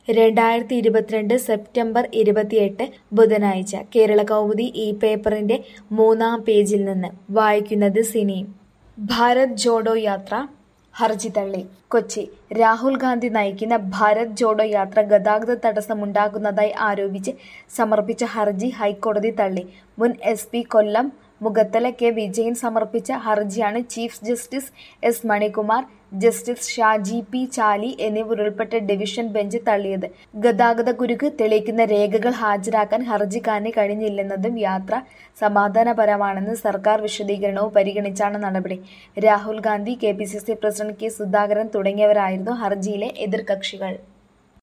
രണ്ടായിരത്തി ഇരുപത്തിരണ്ട് സെപ്റ്റംബർ ഇരുപത്തിയെട്ട് ബുധനാഴ്ച കേരളകൗമുദി ഈ പേപ്പറിന്റെ മൂന്നാം പേജിൽ നിന്ന് വായിക്കുന്നത് സിനി ഭാരത് ജോഡോ യാത്ര ഹർജി തള്ളി കൊച്ചി രാഹുൽ ഗാന്ധി നയിക്കുന്ന ഭാരത് ജോഡോ യാത്ര ഗതാഗത തടസ്സമുണ്ടാക്കുന്നതായി ആരോപിച്ച് സമർപ്പിച്ച ഹർജി ഹൈക്കോടതി തള്ളി മുൻ S P Kollam Mukhathala K Vijayan സമർപ്പിച്ച ഹർജിയാണ് chief justice S Manikumar justice Shaji P Chaly എന്നിവരുൾപ്പെട്ട ഡിവിഷൻ ബെഞ്ച് തള്ളിയത് ഗതാഗത കുരുക്ക് തെളിയിക്കുന്ന രേഖകൾ ഹാജരാക്കാൻ ഹർജിക്കാരന് കഴിഞ്ഞില്ലെന്നതും യാത്ര സമാധാനപരമാണെന്ന് സർക്കാർ വിശദീകരണവും പരിഗണിച്ചാണ് നടപടി Rahul Gandhi K P C C president K Sudhakaran തുടങ്ങിയവരായിരുന്നു ഹർജിയിലെ എതിർകക്ഷികൾ